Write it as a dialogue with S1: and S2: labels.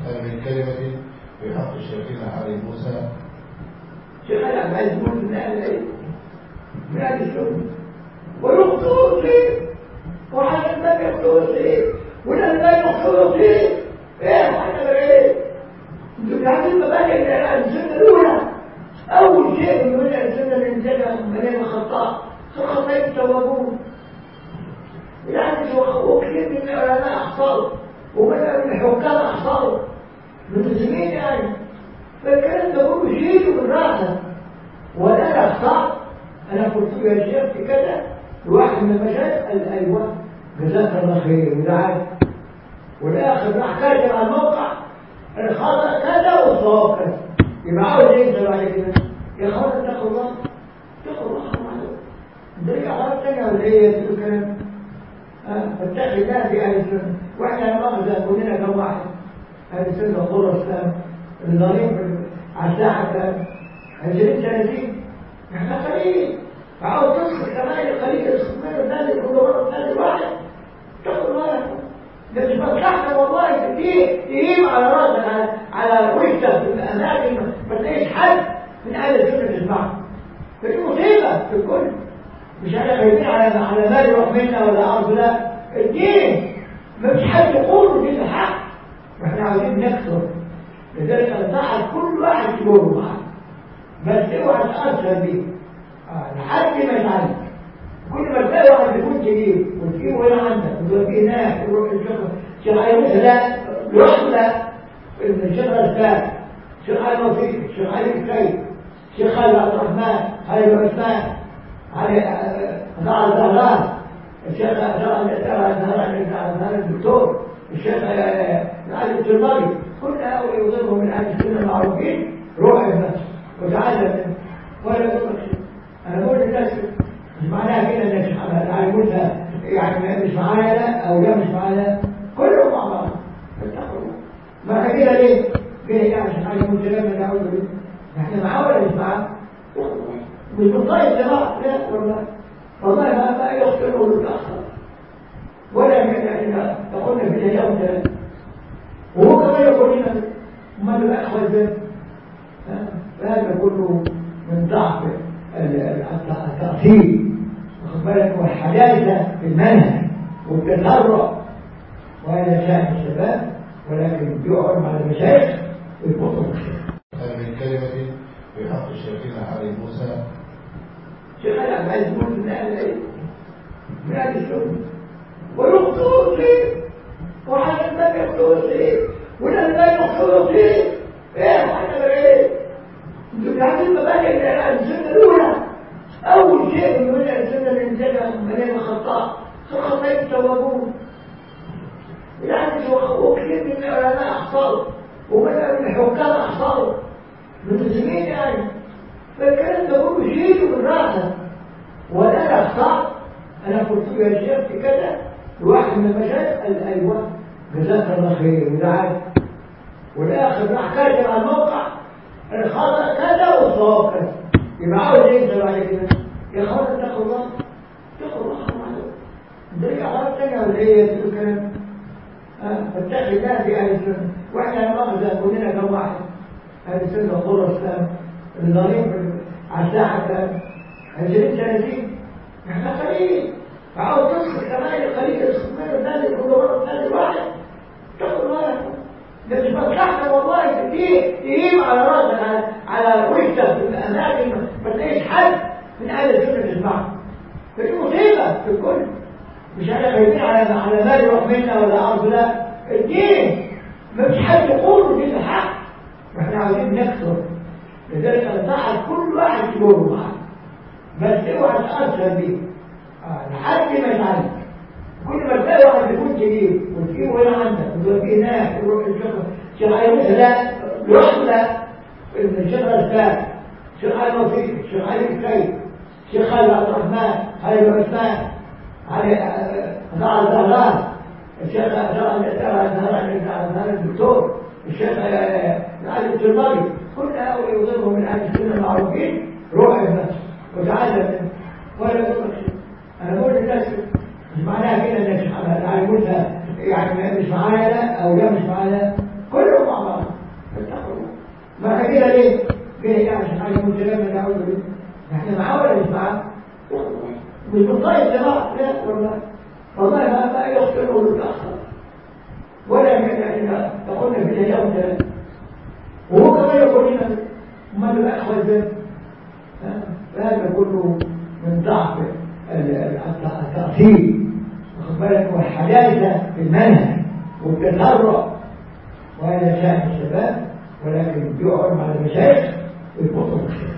S1: هل من كلمة في حق شيخنا علي موسى
S2: شيخ العبد العزيز موسى من اهل العلم من اهل السنه ويخطئ فيه وحسن ما يخطئ فيه والالبان يخطئ فيه ايه وحسن ايه انتوا بتعرفوا المبادئ اهل السنه الاولى اول شيء من مبادئ السنه من سنه من الخطاء الخطاء التوابون يعني وكثير من العلماء اخطاوا ومن الحكام اخطاوا من المسلمين يعني فالكلام ده كله شيله من راسه ولا الاخطاء انا قلت له يا شيخ في كذا لواحد من المشايخ قال ايوه جزاك الله خير وده عادي والاخر راح كاتب على الموقع الخطا كذا والصواب كذا يبقى عاوز ينزل بعد كده يا اخوان اتقوا الله اتقوا الله ده عرفت انا ولا ايه يا الكلام فاتقي الله في اهل السنه واحنا مؤاخذه كلنا كم واحد اهل السنه خلص الظريف على الساعه كام 20 30 احنا قليل فعاوز تدخل كمان القليل الخمير الثاني كل مره ثاني واحد تاخد بالك ده مش مصلحتك والله كتير تجيب على راسك على على وشك في الاماكن ما تلاقيش حد من اهل السنه تسمعه فدي مصيبه في الكل مش احنا خايفين على على مال يروح منا ولا ارض لا الدين ما فيش حد يقول دين الحق واحنا عاوزين نكسر لذلك انصحك كل واحد يقول معاك بس اوعى تاثر بيه آه لحد ما يتعلم كل ما تلاقي واحد يكون كبير وتجيبه هنا عندك وتوديه هناك ويروح الشيخ شيخ علي لا لوحده لا الشيخ الاسباب شيخ علي وفيق شيخ علي الكيد شيخ خالد عبد الرحمن خالد عثمان علي زعل زهران الشيخ زهران الدكتور الشيخ علي الترمذي كل هؤلاء يظلهم من اهل السنه المعروفين روح النفس وتعلم منه ولا يضرك شيء انا بقول للناس مش معناها كده انك يعني قلت يعني مش معايا لا او لا مش معايا كلهم مع بعض اتقوا ما احنا كده ليه؟ ليه يعني عشان حاجه متلمه نعوذ بالله احنا معاه ولا مش معاه؟ مش بنطيب لبعض لا والله والله ما ما يخطئ ولا يتاخر ولا يعني يقولنا في اليوم ثلاثه وهو كمان يقول لنا امال بقى اخوه ازاي؟ هذا كله من ضعف التأثير واخد بالك والحداثة في المنهج والتسرع وهذا شأن الشباب ولكن يقعد مع المشايخ ويبطل
S1: هل من كلمة في حق شيخنا علي موسى
S2: شيخ العبد العزيز موسى من أهل العلم من أهل السنة ويخطئ فيه وحسن ما يخطئ فيه والألبان يخطئ فيه ايه وحسن ايه انتوا بتعرفوا المبادئ اهل السنه الاولى اول شيء من مبادئ السنه من سنه من الخطاء الخطاء التوابون يعني وكثير من العلماء اخطاوا ومن الحكام اخطاوا من المسلمين يعني فالكلام ده كله شيله من راسه ولا الاخطاء انا قلت له يا شيخ في كذا لواحد من المشايخ قال ايوه جزاك الله خير وده عادي والاخر راح كاتب على الموقع الخطا كذا والصواب كذا يبقى عاوز ينزل بعد كده يا اخوان اتقوا الله اتقوا الله ده عرفت انا ولا ايه يا الكلام فاتقي الله في اهل السنه واحنا مؤاخذه كلنا كم واحد اهل السنه خلص الظريف على الساعه كام 20 30 احنا قليل فعاوز تدخل كمان القليل الخمير الثاني كل مره ثاني واحد اتقوا الله ده مش مصلحتك والله كتير تجيب على راسك على على وشك في الاماكن ما تلاقيش حد من اهل السنه تسمعه فدي مصيبه في الكل مش احنا خايفين على على مال يروح منا ولا ارض لا الدين ما فيش حد يقول دين الحق واحنا عاوزين نكسر لذلك انصحك كل واحد يقول معاك بس اوعى تاثر بيه آه لحد ما يتعلم كل ما تلاقي واحد يكون كبير وتجيبه هنا عندك وتوديه هناك ويروح الشيخ شيخ علي لا لوحده لا الشيخ الاسباب شيخ علي وفيق شيخ علي الكيد شيخ خالد عبد الرحمن خالد عثمان علي زعل زهران الشيخ زهران الدكتور الشيخ علي الترمذي كل هؤلاء يظلهم من اهل السنه المعروفين روح النفس وتعلم منه ولا يضرك شيء انا بقول للناس مش معناها كده انك يعني قلت يعني مش معايا لا او لا مش معايا كلهم مع ليه؟ جاي عشان حاجه مجرمه نعوذ بالله احنا معاه ولا مش معاه؟ مش بنطيب لبعض لا والله والله ما ما يخطر ولا يتاخر ولا يعني يقولنا في اليوم ثلاثه وهو كمان يقول لنا ما نبقى اخوه ازاي؟ فهذا كله من ضعف التأثير واخد بالك والحداثة في المنهج والتسرع وهذا شأن الشباب ولكن يعلم على المشايخ ويبطل الشباب